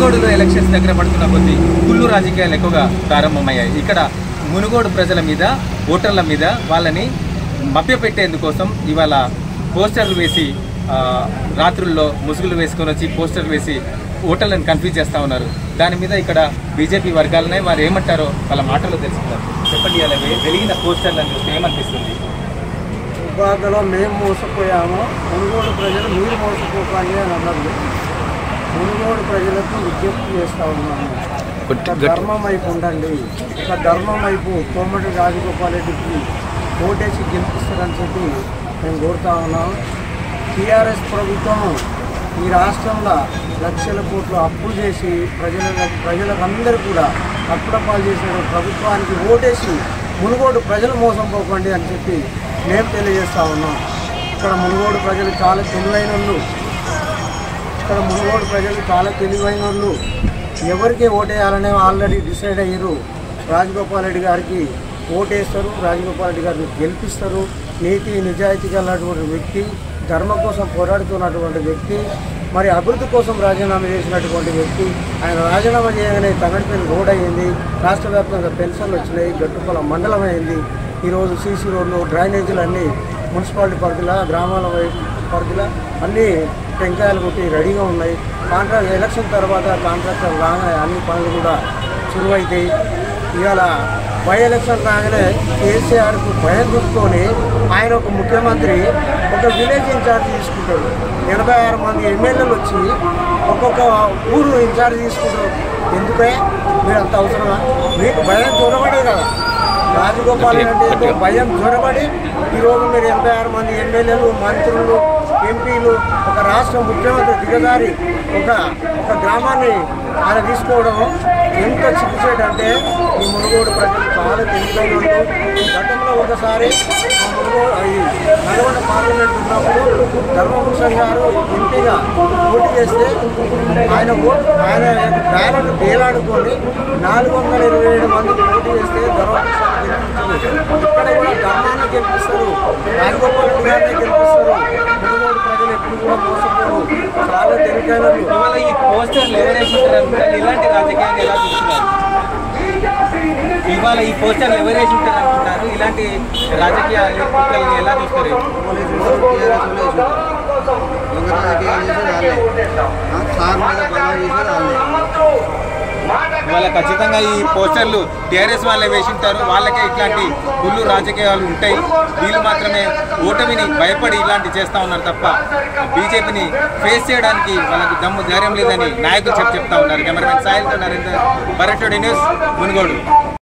మునుగోడులో ఎలక్షన్స్ దగ్గర పడుతున్న కొద్దీ కుళ్ళు రాజకీయాలు ఎక్కువగా ప్రారంభమయ్యాయి ఇక్కడ మునుగోడు ప్రజల మీద ఓటర్ల మీద వాళ్ళని మభ్యపెట్టేందుకోసం ఇవాళ పోస్టర్లు వేసి ఆ, రాత్రుల్లో ముసుగులు వేసుకొని వచ్చి పోస్టర్లు వేసి ఓటర్లను కన్ఫ్యూజ్ చేస్తూ ఉన్నారు దాని మీద ఇక్కడ బీజేపీ వర్గాలనే వారు ఏమంటారో వాళ్ళ మాటలు తెలుసుకున్నారు చెప్పండి అలా వే- వెలిగిన పోస్టర్లను చూస్తే ఏమనిపిస్తుంది ఉపాధిలో మేము మోసపోయాము మునుగోడు ప్రజలు మీరు మోసపోకండి అని అన్నారు మునుగోడు ప్రజలకు విజ్ఞప్తి చేస్తా ఉన్నాము ఒక ధర్మం వైపు ఉండండి ఒక ధర్మం వైపు కోమటి రాజగోపాల్ రెడ్డికి ఓటేసి గెలిపిస్తారని చెప్పి మేము కోరుతా ఉన్నాం టీఆర్ఎస్ ప్రభుత్వం ఈ రాష్ట్రంలో లక్షల కోట్లు అప్పులు చేసి ప్రజల ప్రజలకు అందరూ కూడా అప్పుడపాలు చేసిన ప్రభుత్వానికి ఓటేసి మునుగోడు ప్రజలు మోసం పోకండి అని చెప్పి మేము తెలియజేస్తా ఉన్నాం ఇక్కడ మునుగోడు ప్రజలు చాలా తెలివైన వాళ్ళు ఇక్కడ మునుగోడు ప్రజలు చాలా తెలివైన వాళ్ళు ఎవరికి ఓటేయాలనే ఆల్రెడీ డిసైడ్ అయ్యారు రాజగోపాల్ రెడ్డి గారికి ఓటేస్తారు రాజగోపాల్ రెడ్డి గారిని గెలిపిస్తారు నీతి నిజాయితీ గలటువంటి వ్యక్తి ధర్మం కోసం పోరాడుతున్నటువంటి వ్యక్తి మరి అభివృద్ధి కోసం రాజీనామా చేసినటువంటి వ్యక్తి ఆయన రాజీనామా చేయగానే తమిళపల్లి రోడ్ అయ్యింది రాష్ట్ర వ్యాప్తంగా పెన్షన్లు వచ్చినాయి గట్టుపల మండలం అయింది ఈరోజు సీసీ రోడ్లు డ్రైనేజీలు అన్నీ మున్సిపాలిటీ పరిధిలో గ్రామాల వైపు పరిధిలో అన్నీ టెంకాయలు కొట్టి రెడీగా ఉన్నాయి కాంట్రాక్ట్ ఎలక్షన్ తర్వాత కాంట్రాక్టర్ రాగానే అన్ని పనులు కూడా చురువైతాయి ఇవాళ బై ఎలక్షన్ రాగానే కేసీఆర్కు భయం చూసుకొని ఆయన ఒక ముఖ్యమంత్రి ఒక విలేజ్ ఇన్ఛార్జ్ తీసుకుంటాడు ఎనభై ఆరు మంది ఎమ్మెల్యేలు వచ్చి ఒక్కొక్క ఊరు ఇన్ఛార్జ్ తీసుకుంటారు ఎందుకే మీరు అంత అవసరమా మీకు భయం చూడబడే కదా రాజగోపాల్ రెడ్డి ఏదో భయం జ్వరబడి ఈరోజు మీరు ఎనభై ఆరు మంది ఎమ్మెల్యేలు మంత్రులు ఎంపీలు ఒక రాష్ట్ర ముఖ్యమంత్రి దిగజారి ఒక ఒక గ్రామాన్ని ఆయన తీసుకోవడం ఎంత చిక్కుచేటంటే ఈ మునుగోడు ప్రజలు చాలా తెలివైన వాళ్ళు. గతంలో ఒకసారి ఆ మునుగోడు ఈ నల్గొండ పార్లమెంట్ ఉన్నప్పుడు ధర్మభూషణ్ గారు ఎంపీగా పోటీ చేస్తే ఆయన ఓటు ఆయన బ్యాలెట్ వేలాడుకొని నాలుగు వందల ఇరవై ఏడు మంది పోటీ చేస్తే ధర్మభూషణ్ గెలిపించారు ఇక్కడ కూడా ధర్మాన్ని గెలిపిస్తారు రాజగోపాల్ రెడ్డి గారిని గెలిపిస్తారు మునుగోడు ప్రజలు ఎప్పుడు కూడా మోసపోరు చాలా తెలివైన వాళ్ళు. ఇవాళ ఈ పోస్టర్లు ఎవరేసి ఉంటారు అనుకుంటారు ఇలాంటి రాజకీయాన్ని ఎలా చూస్తున్నారు ఇవాళ ఈ పోస్టర్లు ఎవరేసి ఉంటారు అనుకుంటారు ఇలాంటి రాజకీయాలు కుట్రల్ని ఎలా చూస్తారు ఇవాళ ఖచ్చితంగా ఈ పోస్టర్లు టీఆర్ఎస్ వాళ్ళే వేసింటారు వాళ్ళకే ఇట్లాంటి గుళ్ళు రాజకీయాలు ఉంటాయి వీళ్ళు మాత్రమే ఓటమిని భయపడి ఇలాంటి చేస్తా ఉన్నారు తప్ప బీజేపీని ఫేస్ చేయడానికి వాళ్ళకి దమ్ము ధైర్యం లేదని నాయకులు చెప్పి చెప్తా ఉన్నారు కెమెరామెన్ సాయిల్తో నరేందర్ భరట్ న్యూస్ మునుగోడు